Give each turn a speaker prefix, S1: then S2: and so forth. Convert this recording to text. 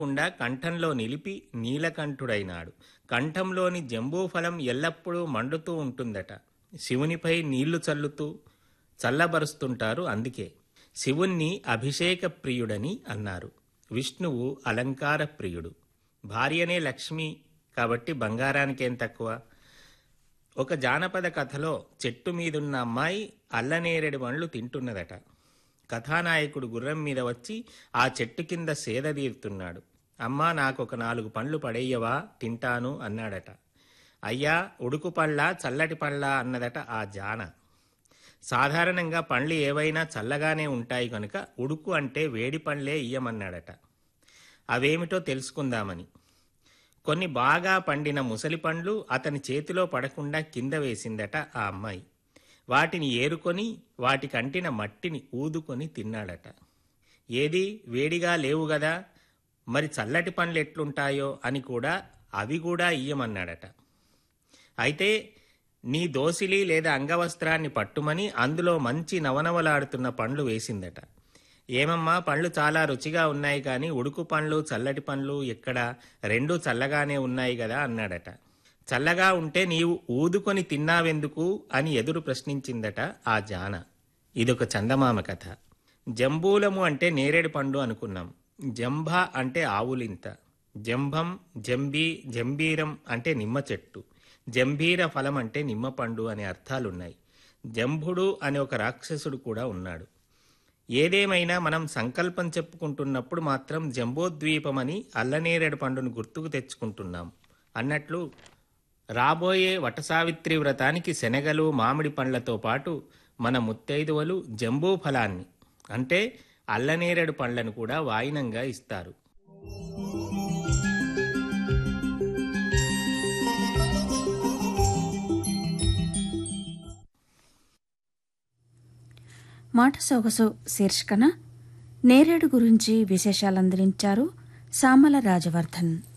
S1: కుండా కంఠంలో నిలిపి నీలకంఠుడైనాడు కంఠంలోని జంబూఫలం ఎల్లప్పుడూ మండుతూ ఉంటుందట శివునిపై నీళ్లు చల్లుతూ చల్లబరుస్తుంటారు అందుకే శివుణ్ణి అభిషేక ప్రియుడని అన్నారు విష్ణువు అలంకార ప్రియుడు భార్యనే లక్ష్మి కాబట్టి బంగారానికేం తక్కువ ఒక జానపద కథలో చెట్టు మీదున్న అమ్మాయి అల్లనేరేడు పండ్లు తింటున్నదట కథానాయకుడు గుర్రం మీద వచ్చి ఆ చెట్టు కింద సేద తీరుతున్నాడు అమ్మా నాకు ఒక నాలుగు పండ్లు పడేయవా తింటాను అన్నాడట అయ్యా ఉడుకు పళ్ళ చల్లటి పళ్ళ అన్నదట ఆ జాన సాధారణంగా పండ్లు ఏవైనా చల్లగానే ఉంటాయి కనుక ఉడుకు అంటే వేడి పండ్లే ఇయ్యమన్నాడట అవేమిటో తెలుసుకుందామని కొన్ని బాగా పండిన ముసలి పండ్లు అతని చేతిలో పడకుండా కింద వేసిందట ఆ అమ్మాయి వాటిని ఏరుకొని వాటికంటిన మట్టిని ఊదుకొని తిన్నాడట ఏది వేడిగా లేవు గదా మరి చల్లటి పండ్లు ఎట్లుంటాయో అని కూడా అవి కూడా ఇయ్యమన్నాడట అయితే నీ దోసిలి లేదా అంగవస్త్రాన్ని పట్టుమని అందులో మంచి నవనవలాడుతున్న పండ్లు వేసిందట ఏమమ్మా పండ్లు చాలా రుచిగా ఉన్నాయి కానీ ఉడుకు పండ్లు చల్లటి పండ్లు ఎక్కడ రెండూ చల్లగానే ఉన్నాయి కదా అన్నాడట చల్లగా ఉంటే నీవు ఊదుకొని తిన్నావెందుకు అని ఎదురు ప్రశ్నించిందట ఆ జాన ఇదొక చందమామ కథ జంబూలము అంటే నేరేడు పండు అనుకున్నాం జంభ అంటే ఆవులింత జంభం జంబీ జంబీరం అంటే నిమ్మ చెట్టు జంబీర ఫలం అంటే నిమ్మ పండు అనే అర్థాలున్నాయి జంభుడు అనే ఒక రాక్షసుడు కూడా ఉన్నాడు ఏదేమైనా మనం సంకల్పం చెప్పుకుంటున్నప్పుడు మాత్రం జంబోద్వీపమని అల్లనేరేడు పండును గుర్తుకు తెచ్చుకుంటున్నాం అన్నట్లు రాబోయే వటసావిత్రి వ్రతానికి శనగలు మామిడి పండ్లతో పాటు మన ముత్తైదువలు జంబూ ఫలాన్ని అంటే అల్లనేరేడు పండ్లను కూడా వాయినంగా ఇస్తారు
S2: మాట సొగసు శీర్షికన నేరేడు గురించి విశేషాలందించారు సామల రాజవర్ధన్